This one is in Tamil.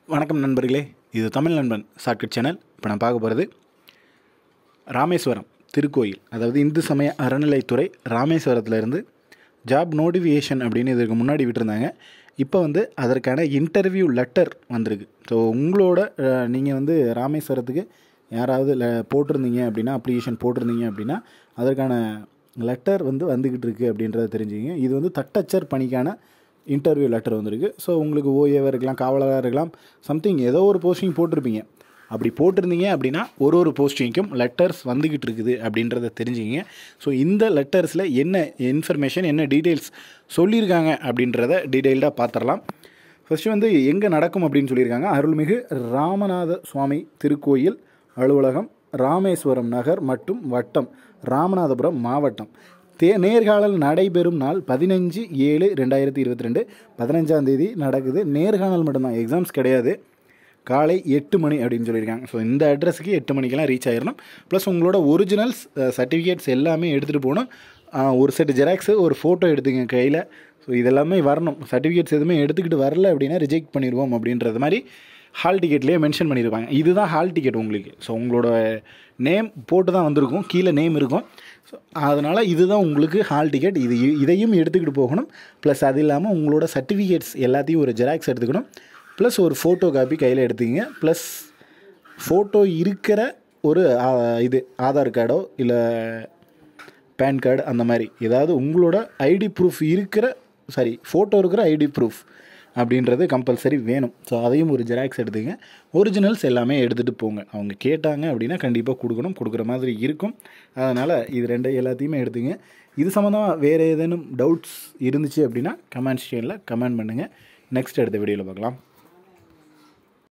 வணக்கம் நண்பர்களே இது தமிழ் நண்பன் ஷார்ட்கட் சேனல் இப்போ நான் பார்க்க போகிறது ராமேஸ்வரம் திருக்கோயில் அதாவது இந்து சமய அறநிலைத்துறை ராமேஸ்வரத்துலேருந்து ஜாப் நோட்டிஃபிகேஷன் அப்படின்னு இதுக்கு முன்னாடி விட்டுருந்தாங்க இப்போ வந்து அதற்கான இன்டர்வியூ லெட்டர் வந்திருக்கு ஸோ உங்களோட நீங்கள் வந்து ராமேஸ்வரத்துக்கு யாராவது ல போட்டிருந்தீங்க அப்படின்னா அப்ளிகேஷன் போட்டிருந்தீங்க அப்படின்னா அதற்கான லெட்டர் வந்து வந்துக்கிட்டு இருக்குது அப்படின்றத தெரிஞ்சுக்கிங்க இது வந்து தட்டச்சர் பணிக்கான இன்டர்வியூ லெட்டர் வந்திருக்கு ஸோ உங்களுக்கு ஓஏவாக இருக்கலாம் காவலராக இருக்கலாம் சம்திங் ஏதோ ஒரு போஸ்டிங் போட்டிருப்பீங்க அப்படி போட்டிருந்தீங்க அப்படின்னா ஒரு ஒரு போஸ்டிங்க்கும் லெட்டர்ஸ் வந்துக்கிட்டு இருக்குது அப்படின்றத தெரிஞ்சுக்கிங்க ஸோ இந்த லெட்டர்ஸில் என்ன இன்ஃபர்மேஷன் என்ன டீட்டெயில்ஸ் சொல்லியிருக்காங்க அப்படின்றத டீட்டெயில்டாக பார்த்துடலாம் ஃபஸ்ட்டு வந்து எங்கே நடக்கும் அப்படின்னு சொல்லியிருக்காங்க அருள்மிகு ராமநாத சுவாமி திருக்கோயில் அலுவலகம் ராமேஸ்வரம் நகர் மற்றும் வட்டம் ராமநாதபுரம் மாவட்டம் தே நேர்காணல் நடைபெறும் நாள் பதினஞ்சு ஏழு ரெண்டாயிரத்தி இருபத்தி ரெண்டு பதினஞ்சாம் தேதி நடக்குது நேர்காணல் மட்டும்தான் எக்ஸாம்ஸ் கிடையாது காலை எட்டு மணி அப்படின்னு சொல்லியிருக்காங்க ஸோ இந்த அட்ரஸுக்கு எட்டு மணிக்கெல்லாம் ரீச் ஆயிடணும் ப்ளஸ் உங்களோட ஒரிஜினல்ஸ் சர்டிஃபிகேட்ஸ் எல்லாமே எடுத்துகிட்டு போகணும் ஆஹ் ஒரு செட் ஜெராக்ஸு ஒரு ஃபோட்டோ எடுத்துங்க கையில் ஸோ இதெல்லாமே வரணும் சர்டிஃபிகேட்ஸ் எதுவுமே எடுத்துக்கிட்டு வரல அப்படின்னா ரிஜெக்ட் பண்ணிடுவோம் அப்படின்றது மாதிரி ஹால் டிக்கெட்லேயே மென்ஷன் பண்ணியிருப்பாங்க இதுதான் ஹால் டிக்கெட் உங்களுக்கு ஸோ உங்களோட நேம் போட்டு தான் வந்திருக்கும் கீழே நேம் இருக்கும் ஸோ அதனால் இதுதான் உங்களுக்கு ஹால் டிக்கெட் இது இதையும் எடுத்துக்கிட்டு போகணும் ப்ளஸ் அது இல்லாமல் உங்களோட சர்டிஃபிகேட்ஸ் எல்லாத்தையும் ஒரு ஜெராக்ஸ் எடுத்துக்கணும் ப்ளஸ் ஒரு ஃபோட்டோ காப்பி கையில் எடுத்துக்கிங்க ப்ளஸ் ஃபோட்டோ இருக்கிற ஒரு ஆ, இது ஆதார் கார்டோ இல்லை பேன் கார்டு அந்த மாதிரி ஏதாவது உங்களோட ஐடி ப்ரூஃப் இருக்கிற சாரி ஃபோட்டோ இருக்கிற ஐடி ப்ரூஃப் அப்படின்றது கம்பல்சரி வேணும் ஸோ அதையும் ஒரு ஜெராக்ஸ் எடுத்துங்க ஒரிஜினல்ஸ் எல்லாமே எடுத்துகிட்டு போங்க அவங்க கேட்டாங்க அப்படின்னா கண்டிப்பாக கொடுக்கணும் கொடுக்குற மாதிரி இருக்கும் அதனால் இது ரெண்டு எல்லாத்தையுமே எடுத்துங்க இது சம்மந்தமாக வேறு ஏதேனும் டவுட்ஸ் இருந்துச்சு அப்படின்னா கமெண்ட் செக்ஷனில் கமெண்ட் பண்ணுங்கள் நெக்ஸ்ட் அடுத்த வீடியோவில் பார்க்கலாம்